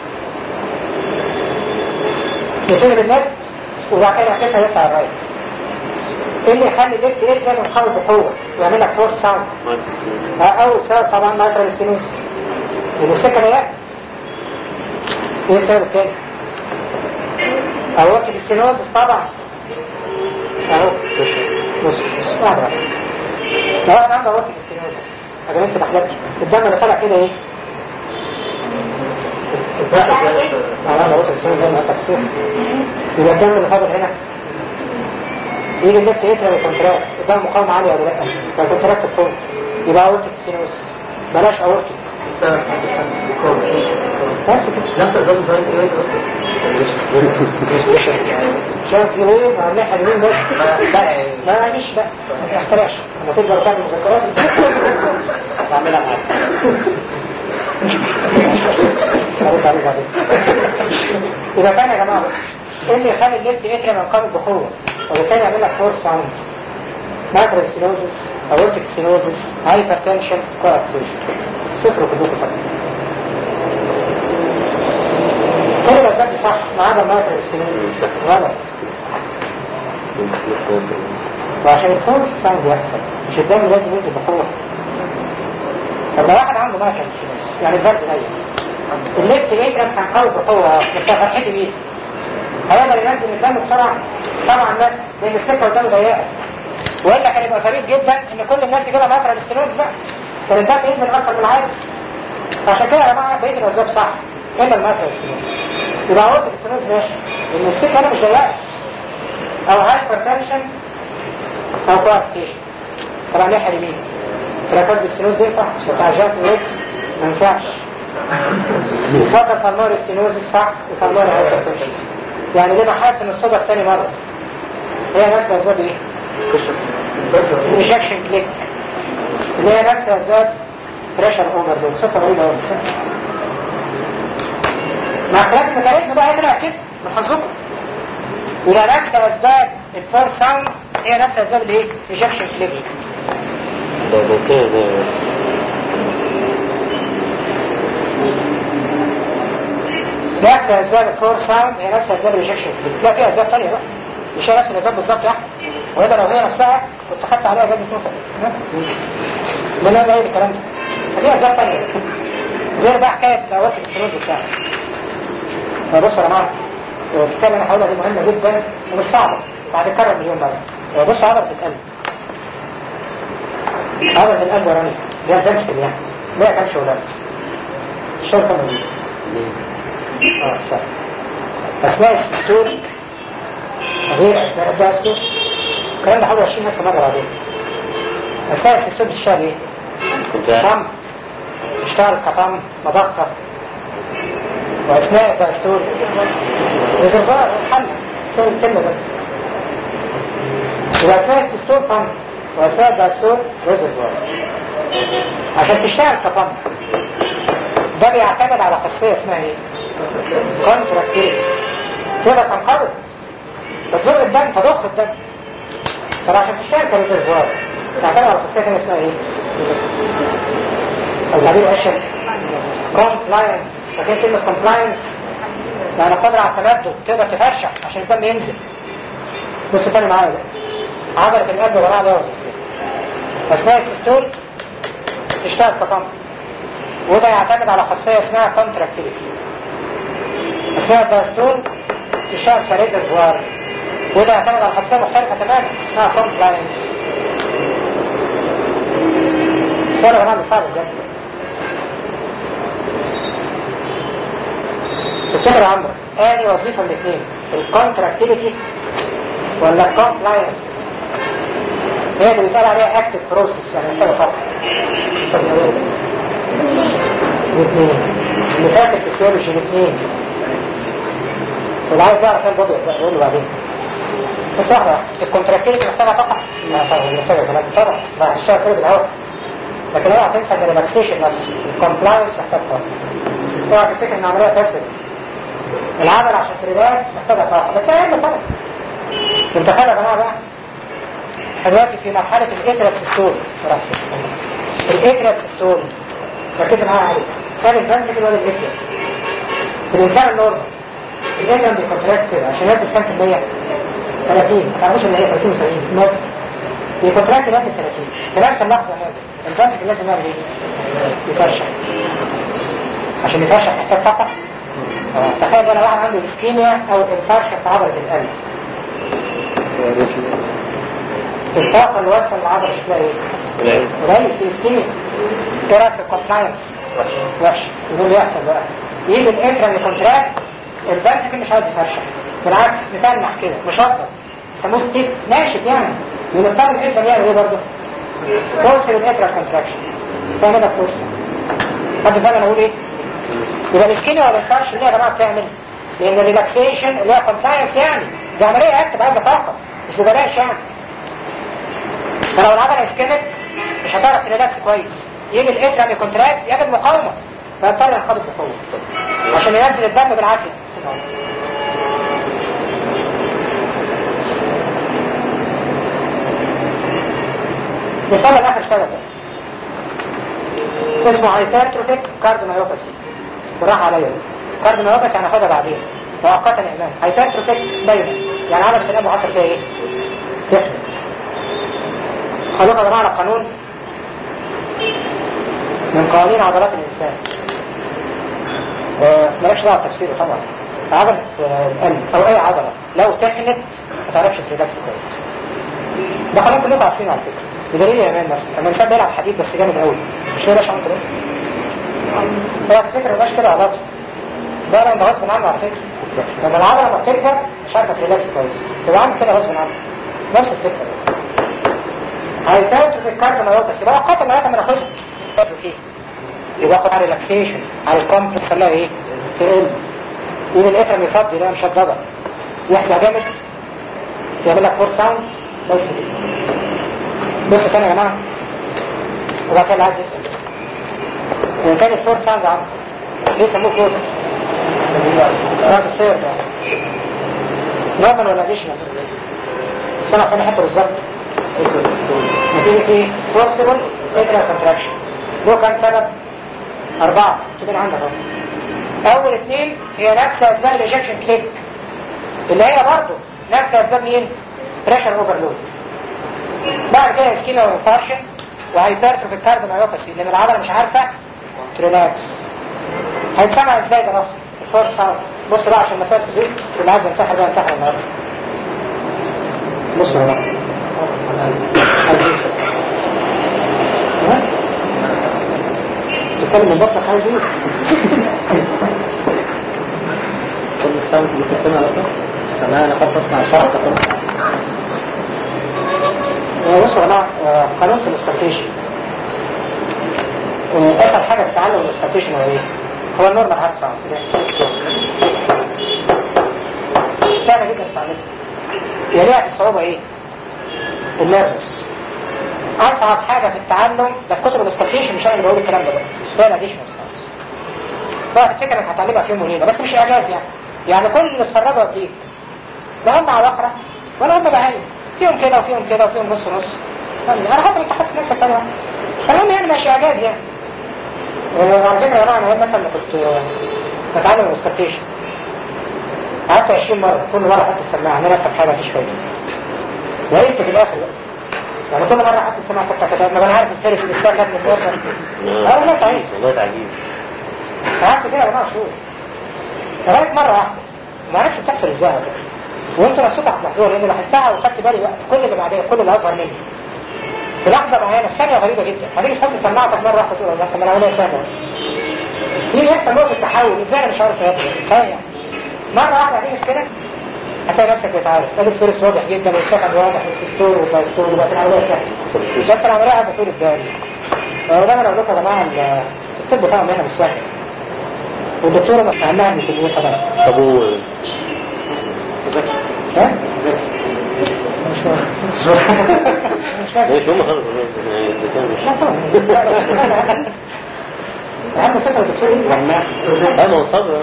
S1: يبتدي بالليفت وبعد كده يعكسها يطلع الرايت ايه اللي يخلي الليفت اتريال ينقبض بقوه ويعمل لك فورس ساوند اول سبب طبعا مايترال ستينوس لان السكه ضيقه ايه السبب التاني اورتك الستينوز طبعا اهو بص بص بص واحده واحده لو انا عندي اورتك الستينوز اجي انت بحلبش الدم اللي طالع كده ايه انا انا اورتك الستينوز زي ما انت بتقول يبقى الدم اللي فاضل هنا يجي الليفت يترى الكونتراكت الدم مقاومه عاليه ولا لا فالكونتراكت فوق يبقى اورتك الستينوز بلاش اورتك بس كده
S4: نفس الضغط ده
S1: شايف في ايه مع الناحيه اليمين بس لا ما مش بقى ما تحترقش لما تقدر تعمل مذكرات بعملها معاك هرد عليك بعدين يبقى كان يا جماعه ايه اللي يخلي الليفت اتريم ينقبض بقوه وبالتالي يعمل لك فور ساوند ماكرال سينوزس اورتيك سينوزس هايبرتنشن كوابتيشن صفر كلكم فقط كل الأسباب صح ما عدا الماكرال سينوزس غلط وعشان الفورس ساوند يحصل مش الدم لازم ينزل بقوه طب لو واحد عنده ماكرال سينوزس يعني البرد نايم الليفت اتريم كان قوي بقوه بس فرحتي بيه هيقدر ينزل الدم بسرعه طبعا لا لان السكه قدامه ضيقه والا كان يبقى ظريف جدا ان كل الناس يجيبها ماكرال ستينوز بقى كان الدم ينزل اكتر من العادي فعشان كده يا جماعه بقيه الاسباب صح الا الماكرال ستينوز يبقى عوض الستينوز ماشي لان السكه انا مش ضيقه او هايبر تنشن او كوارتيشن طبعا ناحيه اليمين تراكوز الستينوز ينفع بتاع جات ويت ما ينفعش يفضل فالمار الستينوز الصح وفالمار هايبر تنشن يعني ليه بحاسن الصدى تاني مره هي نفس اسباب ايه؟ ريجكشن كليك اللي هي نفس اسباب بريشر اوفر دول صفه غريبه قوي مع اختلاف الميكانيزم بقى هي طلعت كده من حظكم يبقى نفس اسباب الفور ساوند هي نفس اسباب الايه؟ ريجكشن كليك
S3: ده بنسيها زي
S1: نفس اسباب الفور ساوند هي نفس اسباب الريجكشن كليك لا في اسباب ثانيه بقى مش هي نفس الاسباب بالظبط يا احمد ويبقى لو هي نفسها كنت خدت عليها جازة نفق لا لا لا الكلام ده فدي اسباب ثانيه غير بقى حكايه اوقات السلوك بتاعها فبصوا يا جماعه الحكايه اللي انا هقولها دي مهمه جدا ومش صعبه بعد كرر مليون مره بص عضله القلب عضله القلب وراني دي تمشي يعني لا تمشي ولا الشرطه موجوده اه صح اثناء السيستول غير اثناء الداستول الكلام ده حوالي 20 ألف مرة بعدين أساس السود بتشتغل إيه؟ طم اشتغل كطم مضغة وأثناء الداستول ريزرفوار حل كل الكلمة ده يبقى أثناء السيستول طم وأثناء الداستول ريزرفوار عشان تشتغل كطم ده بيعتمد على خاصية اسمها ايه؟ كونتراكتيل تقدر تنقبض بتزق الدم تضخ الدم طب عشان تشتغل كريزرفوار تعتمد على خاصية كان اسمها ايه؟ التعبير اشهر كومبلاينس فاكر كلمة كومبلاينس يعني قادر على التمدد تقدر تفرشح عشان الدم ينزل بص تاني معايا بقى عضلة القلب وراها ده وظيفتين أثناء السيستول تشتغل كبامب وده يعتمد على خاصية اسمها كونتراكتيفيتي اسمها الداستول تشتغل كريزرفوار وده يعتمد على خاصية مختلفة تماما اسمها كومبلاينس السؤال يا جماعة صعب جدا تفتكر يا عمرو اني وظيفة الاثنين الكونتراكتيفيتي ولا الكومبلاينس هي اللي بيتقال عليها اكتف بروسيس يعني محتاجة فقط طب يا ولد الاثنين اللي فات الفسيولوجي الاثنين واللي عايز يعرف ايه البضع يقول له بعدين بس واحدة الكونتراكتيفيتي محتاجة فقط لا طبعا دي محتاجة كمان طبعا ما هتشتغل كده بالهواء لكن اوعى تنسى ان الريلاكسيشن نفسه الكومبلاينس محتاج فقط اوعى تفتكر ان عملية باسف العمل عشان تريلاكس محتاجة طاقة بس هي اهم طبعا انت خلي يا جماعة بقى احنا دلوقتي في مرحلة الاتريال سيستول الاتريال سيستول ركز معايا عليه كان الفانتكل ولا الاتريال في الانسان النورمال الاتريال بيكونتراكت كده عشان ينزل كام في المية 30 ما تعرفوش ان هي 30 و70 نوت بيكونتراكت ينزل 30 في نفس اللحظة نازل الفانتكل لازم يعمل ايه؟ يفرشح عشان يفرشح محتاج طاقة اه تخيل انا واحد عنده اسكيميا او انفارشة في عضلة القلب الطاقة اللي واصل للعضلة شكلها ايه؟ قليل في اسكيميا ايه رايك في الكومبلاينس؟ وحش يقول اللي يحصل بقى يجي الانترا اللي كونتراكت الفانتكل مش عايز يفرشح بالعكس متنح كده مشطط يسموه ستيف ناشف يعني من الطالب الانترا يعمل ايه برضه؟ توصل الانترا كونتراكشن فاهم ده فرصة حد فاهم انا اقول ايه؟ يبقى الاسكيميا ولا الفرش اللي يا جماعه بتعمل لان الريلاكسيشن اللي هي كومبلاينس يعني دي عمليه اكتب عايزه طاقه مش ببلاش يعني فلو العضله اسكيميك مش هتعرف تريلاكس كويس يجي الاترام يكونتراكت يجد مقاومه فيضطر ينقبض بقوه عشان ينزل الدم بالعافيه نطلع اخر سبب اسمه هايبرتروفيك كارديوميوباثي وراح عليا كارديوميوباثي هناخدها بعدين مؤقتا اعلان هايبرتروفيك دايما يعني عمل الكلام وحصل فيها ايه؟ تحمل خلونا يا جماعه قانون من قوانين عضلات الانسان آه، مالكش دعوه بتفسيره طبعا عضلة آه، القلب او اي عضلة لو تخنت ما تعرفش تريلاكس كويس ده قانون كلكم عارفينه على فكرة بدليل يا مان مثلا لما الانسان بيلعب حديد بس جامد قوي مش كده عشان كده هو تفتكر مبقاش كده عضلات ده انا غصب عنه على فكرة لما العضلة ما بتركب مش عارفة تريلاكس كويس يبقى عامل كده غصب عنه نفس الفكرة هيتاوت في الكارد ما بس بقى قطع لغايه ما ناخدها فيه يبقى على ريلاكسيشن على الكومبلكس اللي ايه تقل يجي الاترم يفضي ده مش هتضغط يحزق جامد يعمل لك فور ساوند بس كده بصوا تاني يا جماعه وبعد كده اللي عايز يسال هو كان الفور ساوند عم ليه سموه كود بعد السير ده نورمال ولا اديشنال السنه الثانيه حتى بالظبط نتيجة ايه؟ فورسبل اترا كونتراكشن له كام سبب؟ أربعة تبين عندك اهو أول اثنين هي نفس أسباب الإيجكشن كليك اللي هي برضه نفس أسباب مين؟ بريشر اوفرلود بعد كده اسكيما وانفارشن وهايبرتروفي كارديوميوباثي لأن العضلة مش عارفة تريلاكس هيتسمع ازاي ده نفسه؟ الفور ساوند بص بقى عشان المسافة تزيد اللي عايز ينتحر بقى ينتحر النهارده بصوا بقى تتكلم من بطنك عايز ايه؟
S4: كل الساوس اللي بتسمع لك السماء انا قد تصنع الشرط
S1: بصوا يا جماعه آه، قانون في الاستراتيجي اسهل حاجه في تعلم الاستراتيجي هو ايه؟ هو النورمال هارت ساوند سهله جدا تتعلمها يليها الصعوبه ايه؟ النيرفس اصعب حاجه في التعلم ده كتب الاستراتيجي مش انا اللي بقول الكلام ده بقى هي الاديشنال ساوند فالفكره انك هتعلمها في يوم وليله بس مش اعجاز يعني يعني كل اللي اتخرجوا جديد لا هم عباقرة ولا هم بعين فيهم كده وفيهم كده وفيهم نص نص يعني على حسب انت حاطط نفسك طبعا فالمهم يعني ماشي اعجاز يعني وعلى فكره يا جماعه انا مثلا كنت بتعلم الاستراتيجي قعدت 20 مره كل مره احط السماعه انا افهم حاجه مفيش فايده وقفت في الاخر بقى يعني كل مرة حد سمع كنت كتاب ما انا عارف الفارس اللي استاذ ابن الفارس اه لا تعيش
S3: والله تعجيز
S1: قعدت كده يا جماعة شهور لغاية مرة واحدة ما عرفش بتحصل ازاي على فكرة وانتوا نفسكم هتلاحظوها لان لاحظتها وخدت بالي وقت كل اللي بعدين كل اللي اصغر مني في لحظة معينة في ثانية غريبة جدا هتيجي تحط سماعتك مرة واحدة تقول طب ما انا عملية سهلة في يحصل نقطة تحول ازاي انا مش عارف ايه ثانية مرة واحدة هتيجي كده هتلاقي نفسك بتعرف ادي الفيرس واضح جدا والسكن واضح والسيستول والبايستول وبقت العملية سهلة بس العملية عايزة طول البال ودايما اقول لكم يا جماعة ال- الطب طبعا هنا مش سهل والدكتورة مش اهمها من الكلية طبعا
S3: طب و
S1: ها؟ مش فاهم. مش فاهم.
S3: مش هم خالص اذا كان
S1: لا طبعا. أهم فكرة الدكتور إيه؟
S3: اه ما هو صبر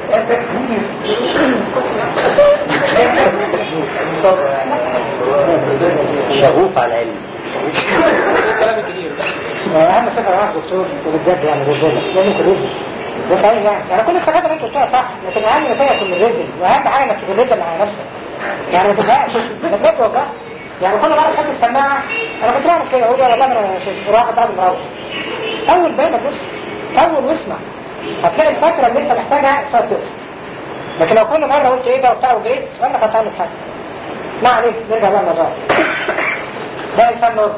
S3: شغوف على العلم
S4: الكلام الكتير
S1: أهم فكرة واحد دكتور وبجد يعني رجالة لازم يكون رزق ده صحيح يعني يعني كل الحاجات اللي انت قلتها صح لكن أهم نتيجة يكون الرزق وأهم حاجة إنك تكون رزق مع نفسك يعني ما تزهقش ده بجد والله يعني كل مرة تحب السماعة أنا كنت بعمل كده أقول يا والله أنا شايف راح بعد مروح أول بالك بص أول واسمع هتلاقي الفترة اللي أنت محتاجها تقعد تقص لكن لو كل مرة قلت إيه ده وبتاع وجريت عمرك هتعمل حاجة ما عليك نرجع بقى للرأي ده إنسان نور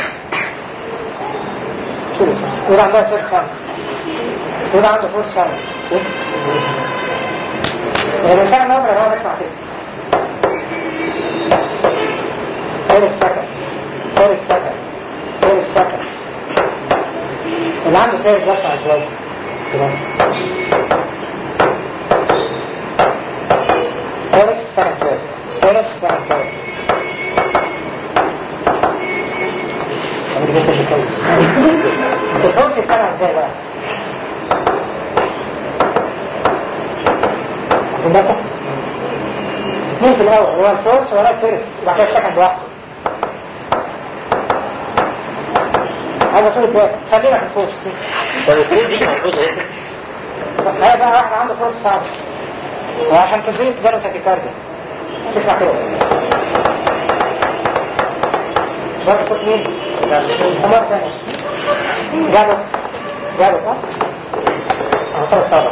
S1: وده عندها فرصة سنة وده عنده فرصة سنة الإنسان النمرة هو بيسمع كده غير السكن غير السكن غير السكن اللي عنده تايب بيسمع ازاي كده غير السكن تايب غير السكن تايب انا بس اللي كده انت تقول في السنة ازاي بقى عندك اثنين في الاول هو الفورس ولا الفيرس يبقى كده السكند واحد هذا طول الوقت خلينا في الفورس
S3: طب الاثنين دي محفوظة ايه؟
S1: هاي بقى واحد عنده فورس صعب وعشان تزيد جاله تاكيكارديا تسمع كده برضه كنت مين؟ مرة ثانية جابوا جابوا ها؟ أنا طلع صعبة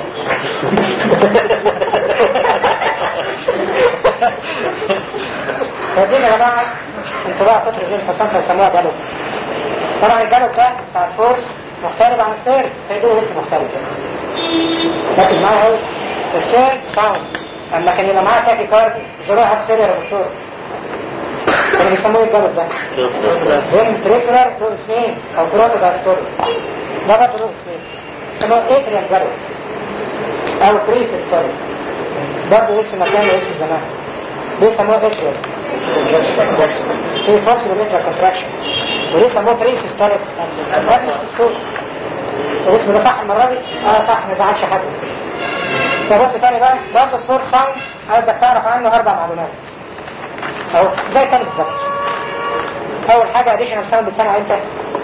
S1: فدين يا جماعة انطباع سطر الجيل الحسن فيسموها جالوب طبعا الجالوب ده بتاع الفورس مختلف عن السير فيدوه اسم مختلف لكن معاه هو السير ساوند اما كان يبقى معاه تاكي كاردي زراعة هات فيلير يا دكتور كانوا بيسموه إيه الجالوب ده ventricular له اسمين او بروتو دايستوري ده برضه له اسمين اسمه اتريال جالوب او بريس ستوري برضه اسم مكان واسم زمان بيسموه اتريال في فورس بالمتر كونتراكشن وليه سموه بريس ستوري الاسم ده صح المرة دي؟ اه صح ما زعلش حد فبص تاني بقى برضه الفور ساوند عايزك تعرف عنه اربع معلومات اهو زي التاني بالظبط اول حاجة اديشنال ساوند بتسمع امتى؟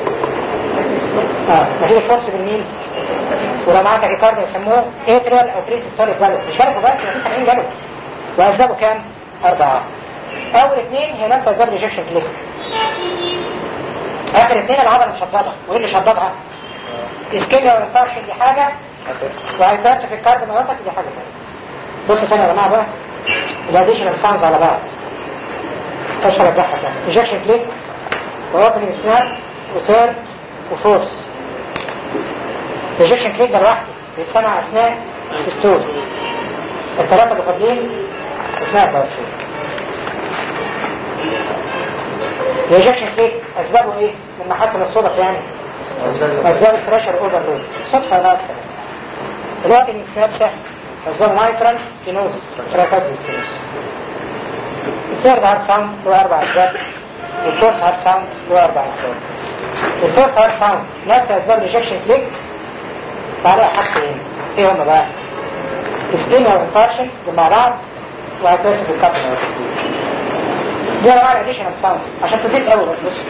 S1: اه نتيجة فورس بالمين؟ ولو معاك ريكارد يسموه اتريال او بريس ستوري جالوب مش جالوب بس مفيش 70 جالوب واسبابه كام؟ اربعة اول اثنين هي نفس اسباب ريجكشن كليك اخر اثنين العضلة مشددة وايه اللي شددها؟ اسكيميا والانفارشن دي حاجة وهيبرت في الكارد مغلطك دي حاجة ثانية بصوا تاني يا جماعة بقى الاديشنال ساوندز على بعض اشهر ارجعها كده ريجكشن كليك واوبننج سناب وثيرد وفورس ريجكشن كليك ده لوحده بيتسمع اثناء السيستول الثلاثة اللي فاضلين اثناء الباسول ريجكشن كليك اسبابه ايه؟ من محاسن الصدف يعني اسباب الفريشر اوفر لود صدفة لا اكثر الاوبننج سناب سهل اسباب مايترال ستينوز تراكازم ستينوز الثيرد هارد ساوند له اربع اسباب والفورس هارد ساوند له اربع اسباب الفورس هارد ساوند نفس اسباب ريجكشن كليك بعدها حاجتين ايه هم بقى؟ اسكيميا وانفارشن مع بعض وهتلاقي في الكابل دي انواع الاديشنال ساوند عشان تزيد قوي بس بص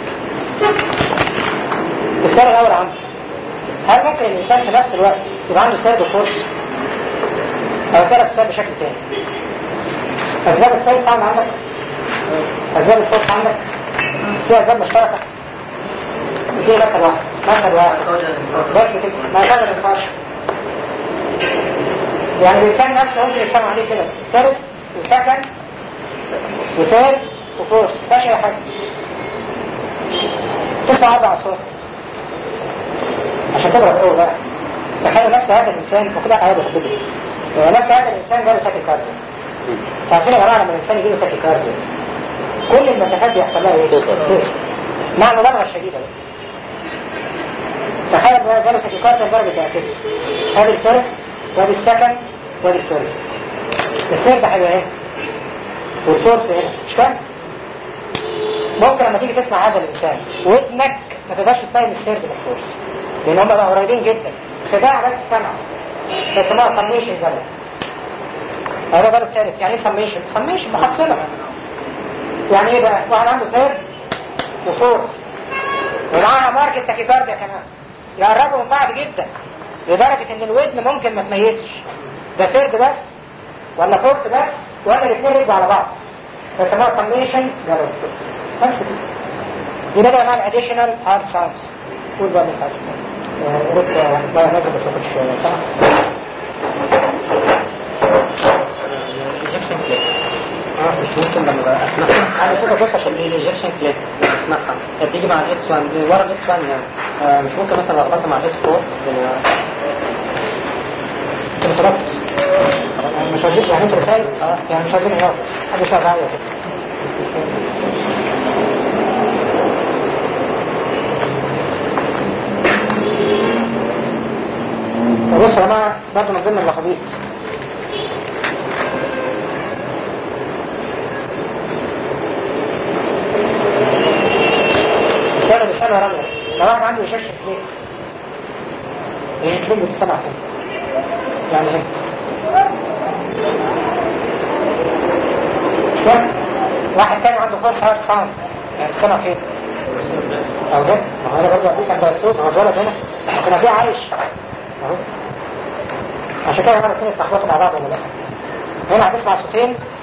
S1: السؤال الاول عنده هل ممكن الانسان في نفس الوقت يبقى عنده سيد وفورس؟ او اسالك السؤال بشكل تاني اسباب السيد ساوند عندك؟ اسباب الفورس عندك؟ فيها أسباب مشتركة في مثل واحد مثل واحد بس كده ما كان ما ينفعش يعني الإنسان نفسه ممكن يسمع عليه كده فيرست وسكند وثيرد وفورس مفيش أي حاجة تسمع أربع أصوات عشان تضرب أول بقى تخيل نفس هذا الإنسان وكده هذا حبيبي نفس هذا الإنسان جاله تاكي كارديو فعارفين يا جماعة لما الإنسان يجيله تاكي كارديو كل المسافات بيحصل لها ايه؟
S3: توصل.
S1: توصل. مع مبالغة شديدة بس تخيل بقى جاله تاكي كارديو لدرجة يعني كده هذه الفيرست وادي السكند وادي الفيرست الثيرد هيبقى ايه؟ والفورس هنا مش كده؟ ممكن لما تيجي تسمع هذا الإنسان ودنك ما تقدرش تفهم السيرد بالفورس لأن هم بقى قريبين جدا خداع بس سمع بس ما سميشن جرب هذا جرب ثالث يعني ايه سميشن؟ سميشن محصلة يعني ايه بقى؟ واحد عنده سيرد وفورس ومعاها ماركة تاكيكارديا كمان يقربوا من بعض جدا لدرجة ان الودن ممكن ما تميزش ده سيرد بس ولا فورس بس ولا الاثنين ركبوا على بعض فسموها سميشن جرب بس كده يبقى ده معنى additional hard sounds قول بقى من حاسس قلت ما لازم بس اخد شوية صح؟
S4: الايجكشن كليك اه مش ممكن لما اسمعها
S1: انا صوتك بس عشان ايه
S4: الايجكشن كليك اسمعها هي بتيجي مع الاس 1 ورا الاس 1 يعني آه، مش ممكن مثلا اخبطها مع الاس 4 يعني
S1: انت متركز مش عايزين يعني انت رسالة يعني مش عايزين يقف حد شغال معايا كده بص يا جماعة برضه من ضمن اللخبيط رسالة رسالة رابعة لو واحد عنده يشكك ليه؟ يشكك بتسمع فين؟ يعني هنا شوف واحد تاني عنده فورس هارت ساوند يعني السمع فين؟ او ده ما هو انا برضه اديك عند الصوت هو اتولد هنا كان فيه عايش اهو عشان كده هما الاثنين اتلخبطوا مع بعض ولا لا؟ هنا هتسمع صوتين